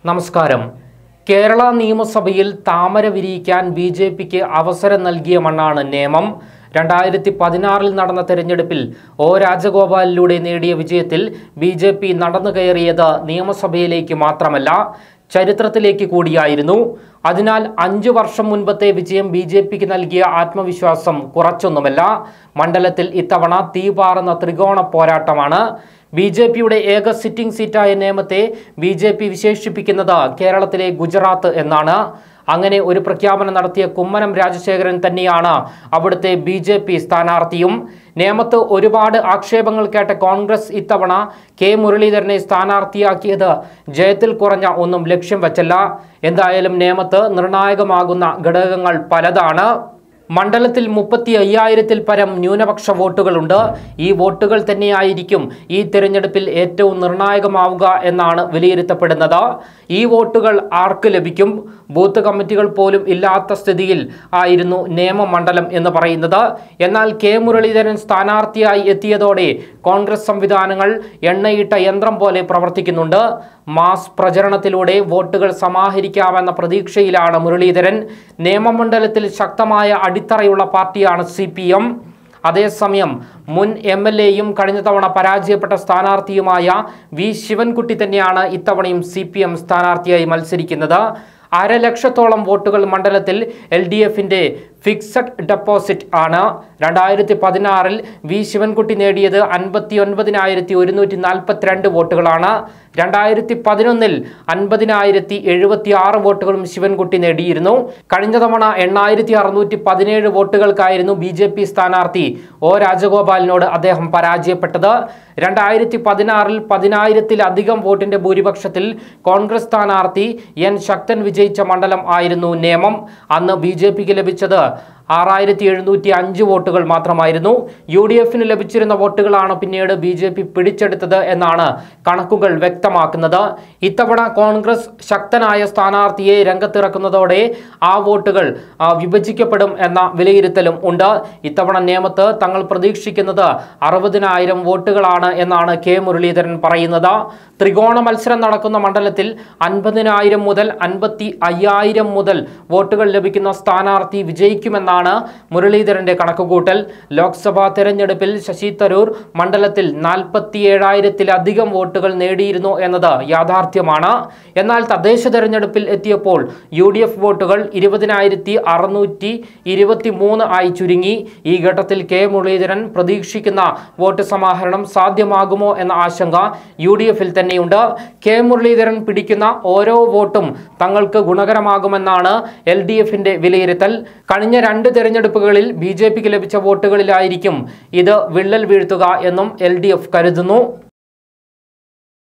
നമസ്കാരം കേരള നിയമസഭയിൽ താമര വിരിയിക്കാൻ ബി ജെ പിക്ക് അവസരം നൽകിയ മണ്ണാണ് നിയമം രണ്ടായിരത്തി പതിനാറിൽ നടന്ന തെരഞ്ഞെടുപ്പിൽ ഒ രാജഗോപാലിലൂടെ നേടിയ വിജയത്തിൽ ബി ജെ പി നടന്നു കയറിയത് നിയമസഭയിലേക്ക് മാത്രമല്ല ചരിത്രത്തിലേക്ക് കൂടിയായിരുന്നു അതിനാൽ അഞ്ചു വർഷം മുൻപത്തെ വിജയം ബി ജെ പിക്ക് നൽകിയ ആത്മവിശ്വാസം കുറച്ചൊന്നുമല്ല മണ്ഡലത്തിൽ ഇത്തവണ തീപാറുന്ന ത്രികോണ പോരാട്ടമാണ് ബി ജെ പിയുടെ ഏക സിറ്റിംഗ് സീറ്റായ നേമത്തെ ബി ജെ പി വിശേഷിപ്പിക്കുന്നത് കേരളത്തിലെ ഗുജറാത്ത് എന്നാണ് അങ്ങനെ ഒരു പ്രഖ്യാപനം നടത്തിയ കുമ്മനം രാജശേഖരൻ തന്നെയാണ് അവിടുത്തെ ബി ജെ പി സ്ഥാനാർത്ഥിയും നേമത്ത് ഒരുപാട് ആക്ഷേപങ്ങൾ കേട്ട കോൺഗ്രസ് ഇത്തവണ കെ മുരളീധരനെ സ്ഥാനാർത്ഥിയാക്കിയത് ജയത്തിൽ കുറഞ്ഞ ഒന്നും ലക്ഷ്യം വച്ചല്ല എന്തായാലും നേമത്ത് നിർണായകമാകുന്ന ഘടകങ്ങൾ പലതാണ് മണ്ഡലത്തിൽ മുപ്പത്തി അയ്യായിരത്തിൽ പരം ന്യൂനപക്ഷ വോട്ടുകളുണ്ട് ഈ വോട്ടുകൾ തന്നെയായിരിക്കും ഈ തിരഞ്ഞെടുപ്പിൽ ഏറ്റവും നിർണായകമാവുക എന്നാണ് വിലയിരുത്തപ്പെടുന്നത് ഈ വോട്ടുകൾ ആർക്ക് ലഭിക്കും ബൂത്ത് കമ്മിറ്റികൾ പോലും ഇല്ലാത്ത സ്ഥിതിയിൽ ആയിരുന്നു നിയമമണ്ഡലം എന്ന് പറയുന്നത് എന്നാൽ കെ മുരളീധരൻ സ്ഥാനാർത്ഥിയായി എത്തിയതോടെ കോൺഗ്രസ് സംവിധാനങ്ങൾ എണ്ണയിട്ട യന്ത്രം പോലെ പ്രവർത്തിക്കുന്നുണ്ട് മാസ് പ്രചരണത്തിലൂടെ വോട്ടുകൾ സമാഹരിക്കാമെന്ന പ്രതീക്ഷയിലാണ് മുരളീധരൻ നിയമമണ്ഡലത്തിൽ ശക്തമായ അടിത്തറയുള്ള പാർട്ടിയാണ് സി പി എം അതേസമയം മുൻ എം എൽ എയും കഴിഞ്ഞ തവണ പരാജയപ്പെട്ട സ്ഥാനാർത്ഥിയുമായ വി ശിവൻകുട്ടി തന്നെയാണ് ഇത്തവണയും സി പി എം സ്ഥാനാർത്ഥിയായി മത്സരിക്കുന്നത് അരലക്ഷത്തോളം വോട്ടുകൾ മണ്ഡലത്തിൽ എൽ ഡി എഫിൻ്റെ ഫിക്സഡ് ഡെപ്പോസിറ്റ് ആണ് രണ്ടായിരത്തി പതിനാറിൽ വി ശിവൻകുട്ടി നേടിയത് അൻപത്തി ഒൻപതിനായിരത്തി ഒരുന്നൂറ്റി നാൽപ്പത്തിരണ്ട് വോട്ടുകളാണ് രണ്ടായിരത്തി പതിനൊന്നിൽ അൻപതിനായിരത്തി എഴുപത്തി ആറ് വോട്ടുകളും ശിവൻകുട്ടി നേടിയിരുന്നു കഴിഞ്ഞ തവണ എണ്ണായിരത്തി അറുന്നൂറ്റി പതിനേഴ് വോട്ടുകൾക്കായിരുന്നു ബി ജെ പി സ്ഥാനാർത്ഥി ഒ രാജഗോപാലിനോട് അദ്ദേഹം പരാജയപ്പെട്ടത് രണ്ടായിരത്തി പതിനാറിൽ പതിനായിരത്തിലധികം വോട്ടിന്റെ ഭൂരിപക്ഷത്തിൽ കോൺഗ്രസ് സ്ഥാനാർത്ഥി എൻ ശക്തൻ വിജയിച്ച മണ്ഡലം ആയിരുന്നു നേമം അന്ന് ബി ജെ പിക്ക് ലഭിച്ചത് ആറായിരത്തി എഴുന്നൂറ്റി അഞ്ച് വോട്ടുകൾ മാത്രമായിരുന്നു യു ഡി എഫിന് ലഭിച്ചിരുന്ന വോട്ടുകളാണ് പിന്നീട് ബി ജെ പി പിടിച്ചെടുത്തത് എന്നാണ് കണക്കുകൾ വ്യക്തമാക്കുന്നത് ഇത്തവണ കോൺഗ്രസ് ശക്തനായ സ്ഥാനാർത്ഥിയെ രംഗത്തിറക്കുന്നതോടെ ആ വോട്ടുകൾ ആ, വിഭജിക്കപ്പെടും എന്ന വിലയിരുത്തലും ഉണ്ട് ഇത്തവണ നിയമത്ത് തങ്ങൾ പ്രതീക്ഷിക്കുന്നത് അറുപതിനായിരം വോട്ടുകളാണ് എന്നാണ് കെ മുരളീധരൻ പറയുന്നത് ത്രികോണ മത്സരം നടക്കുന്ന മണ്ഡലത്തിൽ അൻപതിനായിരം മുതൽ അൻപത്തി അയ്യായിരം മുതൽ വോട്ടുകൾ ലഭിക്കുന്ന സ്ഥാനാർത്ഥി വിജയിക്കുമെന്നാണ് മുരളീധരന്റെ കണക്കുകൂട്ടൽ ലോക്സഭാ തെരഞ്ഞെടുപ്പിൽ ശശി തരൂർ മണ്ഡലത്തിൽ നാൽപ്പത്തിയേഴായിരത്തിലധികം വോട്ടുകൾ നേടിയിരുന്നു എന്നത് യാഥാർത്ഥ്യമാണ് എന്നാൽ തദ്ദേശ തെരഞ്ഞെടുപ്പിൽ എത്തിയപ്പോൾ യു ഡി എഫ് വോട്ടുകൾ ഇരുപതിനായിരത്തി അറുന്നൂറ്റി ഇരുപത്തി മൂന്ന് ആയി ചുരുങ്ങി ഈ ഘട്ടത്തിൽ കെ മുരളീധരൻ പ്രതീക്ഷിക്കുന്ന വോട്ട് സമാഹരണം സാധ്യമാകുമോ എന്ന ആശങ്ക യു ഡി എഫിൽ തന്നെയുണ്ട് കെ മുരളീധരൻ പിടിക്കുന്ന ഓരോ വോട്ടും തങ്ങൾക്ക് ഗുണകരമാകുമെന്നാണ് എൽ ഡി എഫിന്റെ വിലയിരുത്തൽ കഴിഞ്ഞ രണ്ട് തെരഞ്ഞെടുപ്പുകളിൽ ബി ജെ പിക്ക് ലഭിച്ച വോട്ടുകളിലായിരിക്കും ഇത് വിള്ളൽ വീഴ്ത്തുക എന്നും എൽ ഡി എഫ് കരുതുന്നു